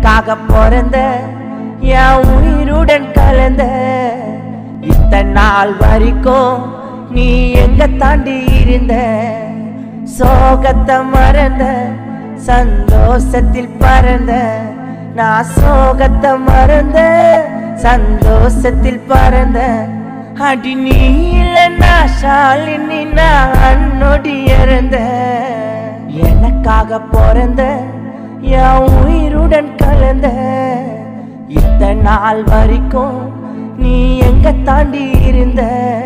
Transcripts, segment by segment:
எனக்காக பிறந்த என் உயிருடன் கலந்த இத்தனை நாள் வரைக்கும் நீ எங்க தாண்டி இருந்த சோகத்தை மறந்த சந்தோஷத்தில் பறந்த நான் சோகத்தை மறந்த சந்தோஷத்தில் பறந்த அடி நீ இல்லைன்னா ஷாலினி நான் நொடி இறந்த எனக்காக பிறந்த என் உயிருடன் கலந்த இத்தனை நாள் வரைக்கும் நீ எங்க தாண்டி இருந்த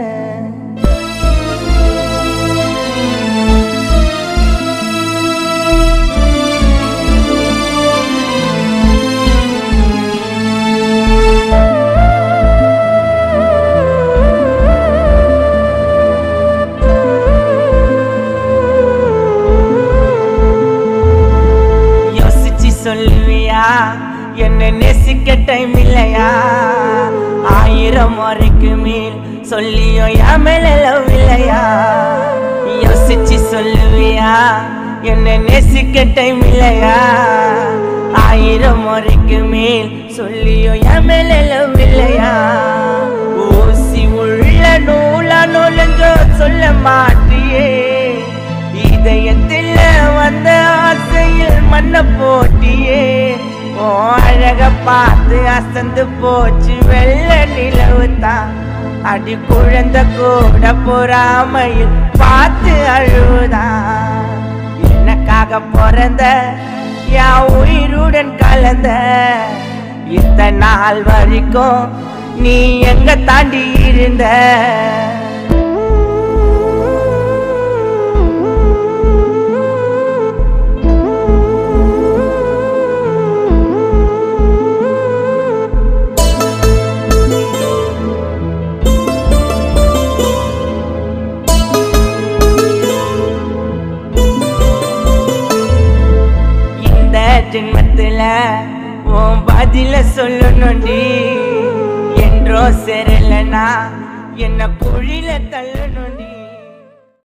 யோசிச்சு சொல்லுவியா என்ன நேசிக்க டைம் இல்லையா ஆயிரம் முறைக்கு மேல் சொல்லியும் என் மேல love இல்லையா யோசிச்சு சொல்லுவியா என்ன நேசிக்க டைம் இல்லையா ஆயிரம் முறைக்கு மேல் சொல்லியும் என் மேல love இல்லையா ஊசி உள்ள நூலா நுழைஞ்சோ சொல்ல மாட்டியே இதயத்தில் வந்த ஆசையில் மண்ண போட்டியே ஓ அழக பார்த்து அசந்து போச்சு வெள்ள நிலவு தான் அடி குழந்தை கூட பொறாமையில் பார்த்து அழுவுதான் எனக்காக பிறந்த என் உயிருடன் கலந்த இத்தனை நாள் வரைக்கும் நீ எங்க தாண்டி இருந்த இந்த ஜென்மத்துல உன் பதில சொல்லணுண்டி என்றோ சேரலனா என்ன குழில தள்ளணுண்டி